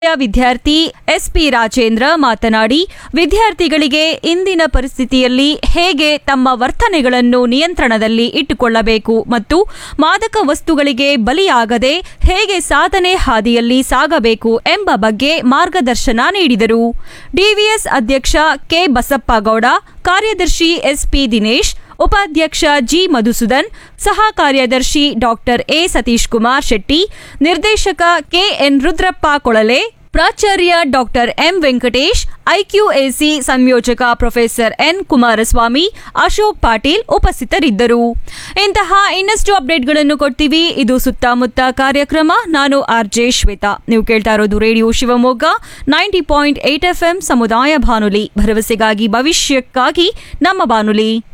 ವಿದ್ಯಾರ್ಥಿ ಎಸ್ಪಿ ರಾಜೇಂದ್ರ ಮಾತನಾಡಿ ವಿದ್ಯಾರ್ಥಿಗಳಿಗೆ ಇಂದಿನ ಪರಿಸ್ಥಿತಿಯಲ್ಲಿ ಹೇಗೆ ತಮ್ಮ ವರ್ತನೆಗಳನ್ನು ನಿಯಂತ್ರಣದಲ್ಲಿ ಇಟ್ಟುಕೊಳ್ಳಬೇಕು ಮತ್ತು ಮಾದಕ ವಸ್ತುಗಳಿಗೆ ಬಲಿಯಾಗದೆ ಹೇಗೆ ಸಾಧನೆ ಹಾದಿಯಲ್ಲಿ ಸಾಗಬೇಕು ಎಂಬ ಬಗ್ಗೆ ಮಾರ್ಗದರ್ಶನ ನೀಡಿದರು ಡಿವಿಎಸ್ ಅಧ್ಯಕ್ಷ ಕೆ ಬಸಪ್ಪಗೌಡ ಕಾರ್ಯದರ್ಶಿ ಎಸ್ಪಿ ದಿನೇಶ್ ಉಪಾಧ್ಯಕ್ಷ ಜಿ ಮಧುಸೂದನ್ ಸಹ ಕಾರ್ಯದರ್ಶಿ ಡಾಕ್ಟರ್ ಎ ಸತೀಶ್ ಕುಮಾರ್ ಶೆಟ್ಟಿ ನಿರ್ದೇಶಕ ಕೆಎನ್ ರುದ್ರಪ್ಪ ಕೊಳಲೆ ಪ್ರಾಚಾರ್ಯ ಡಾಕ್ಟರ್ ಎಂ ವೆಂಕಟೇಶ್ ಐಕ್ಯೂಎಸಿ ಸಂಯೋಜಕ ಪ್ರೊಫೆಸರ್ ಎನ್ ಕುಮಾರಸ್ವಾಮಿ ಅಶೋಕ್ ಪಾಟೀಲ್ ಉಪಸ್ಥಿತರಿದ್ದರು ಇಂತಹ ಇನ್ನಷ್ಟು ಅಪ್ಡೇಟ್ಗಳನ್ನು ಕೊಡ್ತೀವಿ ಇದು ಸುತ್ತಮುತ್ತ ಕಾರ್ಯಕ್ರಮ ನಾನು ಆರ್ ಜೆ ಶ್ವೇತಾ ನೀವು ಕೇಳ್ತಾ ಇರೋದು radio Shivamogga ninety point eight F ಸಮುದಾಯ ಬಾನುಲಿ ಭರವಸೆಗಾಗಿ ಭವಿಷ್ಯಕ್ಕಾಗಿ ನಮ್ಮ ಬಾನುಲಿ